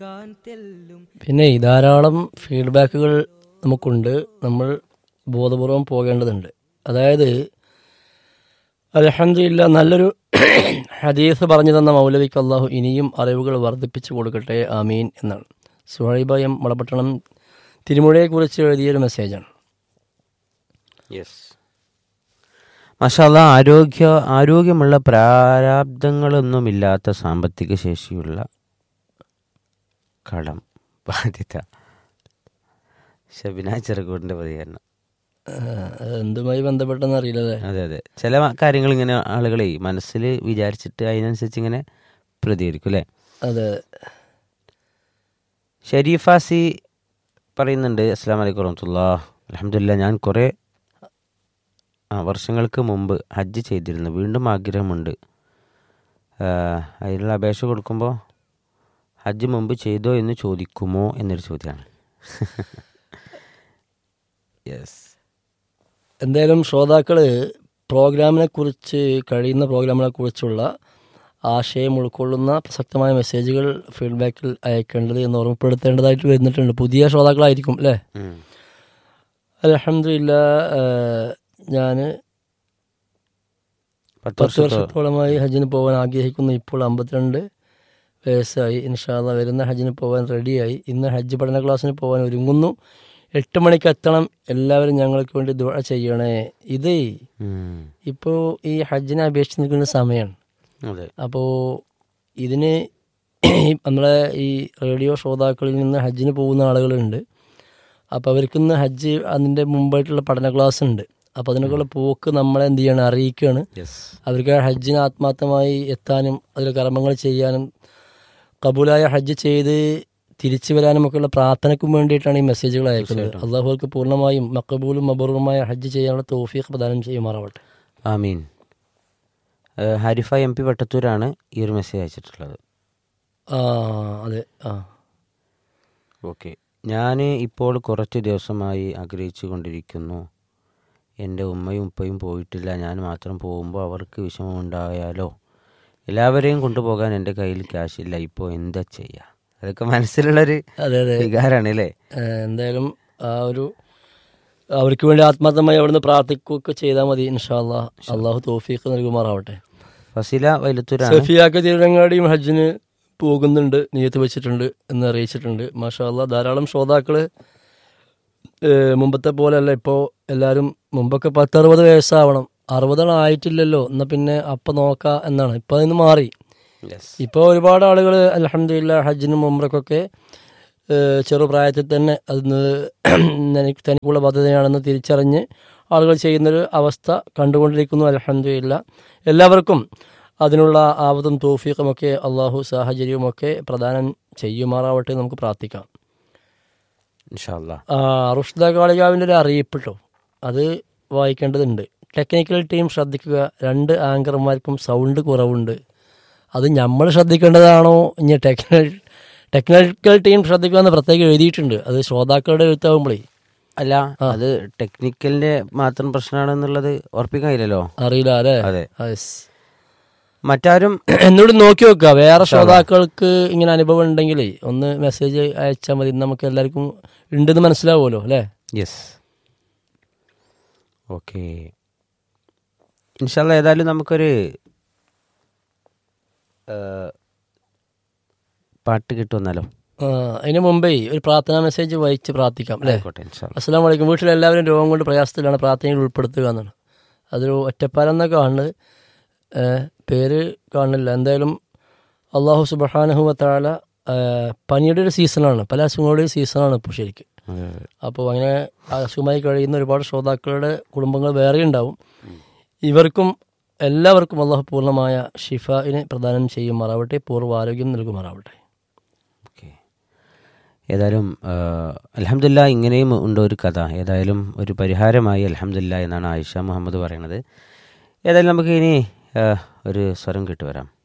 പിന്നെ ഈ ധാരാളം ഫീഡ്ബാക്കുകൾ നമുക്കുണ്ട് നമ്മൾ ബോധപൂർവം പോകേണ്ടതുണ്ട് അതായത് അലഹമില്ല നല്ലൊരു ഹദീസ് പറഞ്ഞു തന്ന മൗലവിക്ക് അള്ളാഹു ഇനിയും അറിവുകൾ വർദ്ധിപ്പിച്ചു കൊടുക്കട്ടെ ആമീൻ എന്നാണ് സുഹൈബ എം വളപട്ടണം തിരുമുഴയെക്കുറിച്ച് എഴുതിയൊരു മെസ്സേജാണ് യെസ് മഷാല ആരോഗ്യ ആരോഗ്യമുള്ള പ്രാരാബ്ദങ്ങളൊന്നുമില്ലാത്ത സാമ്പത്തിക ശേഷിയുള്ള കടം ബാധ്യത ഷബിന ചെറുകൂടിൻ്റെ പ്രതികരണം അത് എന്തുമായി ബന്ധപ്പെട്ടെന്ന് അറിയില്ലല്ലേ അതെ അതെ ചില കാര്യങ്ങൾ ഇങ്ങനെ ആളുകളെ മനസ്സിൽ വിചാരിച്ചിട്ട് അതിനനുസരിച്ച് ഇങ്ങനെ പ്രതികരിക്കും അല്ലേ അതെ ഷരീഫാസി പറയുന്നുണ്ട് അസ്സാം വലൈക്കും വറഹമത്തുള്ള അലഹമില്ല ഞാൻ കുറേ ആ വർഷങ്ങൾക്ക് മുമ്പ് ഹജ്ജ് ചെയ്തിരുന്നു വീണ്ടും ആഗ്രഹമുണ്ട് ആ, അതിനുള്ള അപേക്ഷ കൊടുക്കുമ്പോൾ ഹജ്ജ് മുമ്പ് ചെയ്തോ എന്ന് ചോദിക്കുമോ എന്നൊരു ചോദ്യമാണ് യെസ് എന്തായാലും ശ്രോതാക്കള് പ്രോഗ്രാമിനെ കുറിച്ച് കഴിയുന്ന പ്രോഗ്രാമിനെ കുറിച്ചുള്ള ആശയം ഉൾക്കൊള്ളുന്ന പ്രസക്തമായ മെസ്സേജുകൾ ഫീഡ്ബാക്കിൽ അയക്കേണ്ടത് എന്ന് ഓർമ്മപ്പെടുത്തേണ്ടതായിട്ട് വരുന്നിട്ടുണ്ട് പുതിയ ശ്രോതാക്കളായിരിക്കും അല്ലേ അലഹമില്ല ഞാൻ പത്ത് പത്ത് വർഷത്തോ വർഷത്തോളമായി ഹജ്ജിന് പോകാൻ ആഗ്രഹിക്കുന്നു ഇപ്പോൾ അമ്പത്തിരണ്ട് വയസ്സായി ഇൻഷാല്ല വരുന്ന ഹജ്ജിന് പോകാൻ റെഡിയായി ഇന്ന് ഹജ്ജ് പഠന ക്ലാസ്സിന് പോകാൻ ഒരുങ്ങുന്നു എട്ട് മണിക്ക് എത്തണം എല്ലാവരും ഞങ്ങൾക്ക് വേണ്ടി ദുആ ചെയ്യണേ ഇത് ഉം. ഇപ്പോൾ ഈ ഹജ്ജിനെ അപേക്ഷിച്ച് നിൽക്കുന്ന സമയമാണ് അതെ അപ്പോൾ ഇതിന് നമ്മളെ ഈ റേഡിയോ ശ്രോതാക്കളിൽ നിന്ന് ഹജ്ജിന് പോകുന്ന ആളുകളുണ്ട് അപ്പോൾ അവർക്കിന്ന് ഹജ്ജ് അതിൻ്റെ മുമ്പായിട്ടുള്ള പഠന ക്ലാസ് ഉണ്ട് അപ്പോൾ അതിനൊക്കെയുള്ള പോക്ക് നമ്മളെ എന്ത് ചെയ്യണം അറിയിക്കുകയാണ് യെസ് അവർക്ക് ആ ഹജ്ജിന് ആത്മാർത്ഥമായി എത്താനും അതിൽ കർമ്മങ്ങൾ ചെയ്യാനും കബൂലായ ഹജ്ജ് ചെയ്ത് തിരിച്ചു വരാനും ഒക്കെയുള്ള പ്രാർത്ഥനയ്ക്കും വേണ്ടിയിട്ടാണ് ഈ മെസ്സേജുകൾ അയക്കുന്നത് അള്ളാഹുർക്ക് പൂർണ്ണമായും മക്കബൂലും മബറൂറുമായ ഹജ്ജ് ചെയ്യാനുള്ള തോഫീഖ് പ്രദാനം ചെയ്യുമാറാവട്ടെ ആമീൻ ഏഹ് ഹാരിഫ എം പി വട്ടത്തൂരാണ് ഈ ഒരു മെസ്സേജ് അയച്ചിട്ടുള്ളത് ആ അതെ ആ ഓക്കെ ഞാൻ ഇപ്പോൾ കുറച്ച് ദിവസമായി ആഗ്രഹിച്ചു കൊണ്ടിരിക്കുന്നു എൻ്റെ ഉമ്മയും ഉപ്പയും പോയിട്ടില്ല ഞാൻ മാത്രം പോകുമ്പോൾ അവർക്ക് വിഷമമുണ്ടായാലോ എല്ലാവരെയും കൊണ്ടുപോകാൻ എൻ്റെ കയ്യിൽ ക്യാഷ് ഇല്ല ഇപ്പോൾ എന്താ ചെയ്യുക അതൊക്കെ മനസ്സിലുള്ളൊരു അതെ അതെ വികാരമാണ് അല്ലേ ഏ, എന്തായാലും ആ ഒരു അവർക്ക് വേണ്ടി ആത്മാർത്ഥമായി അവിടുന്ന് പ്രാർത്ഥിക്കുകയൊക്കെ ചെയ്താൽ മതി ഇൻഷാല്ലാ അള്ളാഹു തോഫീഖ് നൽകുമാറാവട്ടെ ഫസില വൈലത്തൂരാണ് സഫിയാക്ക തിരുരങ്ങാടിയും ഹജ്ജിന് പോകുന്നുണ്ട് നിയത്ത് വെച്ചിട്ടുണ്ട് എന്ന് അറിയിച്ചിട്ടുണ്ട് മാഷാ അല്ലാ ധാരാളം ശ്രോതാക്കള് ഏഹ് മുമ്പത്തെ പോലെയല്ല ഇപ്പോൾ എല്ലാവരും മുമ്പൊക്കെ പത്തറുപത് വയസ്സാവണം അറുപതാണ് ആയിട്ടില്ലല്ലോ എന്നാൽ പിന്നെ അപ്പം നോക്കാം എന്നാണ് ഇപ്പം അതിന് മാറി യെസ് ഇപ്പോൾ ഒരുപാട് ആളുകൾ അലഹമില്ല ഹജ്ജിനും ഉമ്രക്കൊക്കെ ഏഹ് ചെറുപ്രായത്തിൽ തന്നെ അതിന് എനിക്ക് തനിക്കുള്ള ബാധ്യതയാണെന്ന് തിരിച്ചറിഞ്ഞ് ആളുകൾ ചെയ്യുന്നൊരു അവസ്ഥ കണ്ടുകൊണ്ടിരിക്കുന്നു അലഹമില്ല എല്ലാവർക്കും അതിനുള്ള ആവതും തോഫീഖുമൊക്കെ അള്ളാഹു സാഹചര്യവുമൊക്കെ പ്രദാനം ചെയ്യുമാറാവട്ടെ എന്ന് നമുക്ക് പ്രാർത്ഥിക്കാം ഇൻഷാല്ലാ ആ, റുഷ്ദ കാളികാവിൻ്റെ ഒരു അറിയിപ്പ് കേട്ടോ അത് വായിക്കേണ്ടതുണ്ട് ടെക്നിക്കൽ ടീം ശ്രദ്ധിക്കുക രണ്ട് ആങ്കർമാർക്കും സൗണ്ട് കുറവുണ്ട് അത് നമ്മൾ ശ്രദ്ധിക്കേണ്ടതാണോ ഇനി ടെക്നിക്കൽ ടെക്നിക്കൽ ടീം ശ്രദ്ധിക്കുക എന്ന് പ്രത്യേകം എഴുതിയിട്ടുണ്ട് അത് ശ്രോതാക്കളുടെ എഴുത്താവുമ്പോഴേ അല്ല അത് ടെക്നിക്കലിന്റെ മാത്രം പ്രശ്നമാണെന്നുള്ളത് ഉറപ്പിക്കാൻ കഴിയില്ലല്ലോ അറിയില്ല അല്ലേ അതെ യെസ്. മറ്റാരും എന്നോട് നോക്കി വെക്കുക വേറെ ശ്രോതാക്കൾക്ക് ഇങ്ങനെ അനുഭവം ഉണ്ടെങ്കിലേ ഒന്ന് മെസ്സേജ് അയച്ചാൽ മതി നമുക്ക് എല്ലാവർക്കും ഉണ്ടെന്ന് മനസ്സിലാവുമല്ലോ അല്ലേ യെസ് ഓക്കെ ഇൻഷാല്ല ഏതായാലും നമുക്കൊരു ആ, പാട്ട് കിട്ടുമെന്നാലോ ആ, അതിന് മുമ്പേ ഒരു പ്രാർത്ഥനാ മെസ്സേജ് വായിച്ച് പ്രാർത്ഥിക്കാം അല്ലേ ആയിക്കോട്ടെ ഇൻഷാല്ല അസ്സാം വലൈക്കും വീട്ടിൽ എല്ലാവരും രോഗം കൊണ്ട് പ്രയാസത്തിലാണ് പ്രാർത്ഥനയിൽ ഉൾപ്പെടുത്തുക എന്നാണ് അതൊരു ഒറ്റപ്പാലം എന്നൊക്കെ കാണുന്നത് ഏ, പേര് കാണുന്നില്ല എന്തായാലും അള്ളാഹു സുബഹാനഹുവത്താല പനിയുടെ ഒരു സീസണാണ് പല അസുഖങ്ങളുടെ ഒരു സീസണാണ് ഇപ്പോൾ ശരിക്കും അപ്പോൾ അങ്ങനെ അസുഖമായി കഴിയുന്ന ഒരുപാട് ശ്രോതാക്കളുടെ കുടുംബങ്ങൾ വേറെ ഉണ്ടാവും ഇവർക്കും എല്ലാവർക്കും അള്ളാഹു പൂർണ്ണമായ ഷിഫായിനെ പ്രദാനം ചെയ്യുമാറാവട്ടെ പൂർവ്വ ആരോഗ്യം നൽകുമാറാവട്ടെ ഓക്കെ ഏതായാലും അലഹമില്ല ഇങ്ങനെയും ഉണ്ട് ഒരു കഥ ഏതായാലും ഒരു പരിഹാരമായി അലഹമില്ല എന്നാണ് ആയിഷ മുഹമ്മദ് പറയുന്നത് ഏതായാലും നമുക്ക് ഇനി ആ, ഒരു സ്വരം കിട്ടുവരാം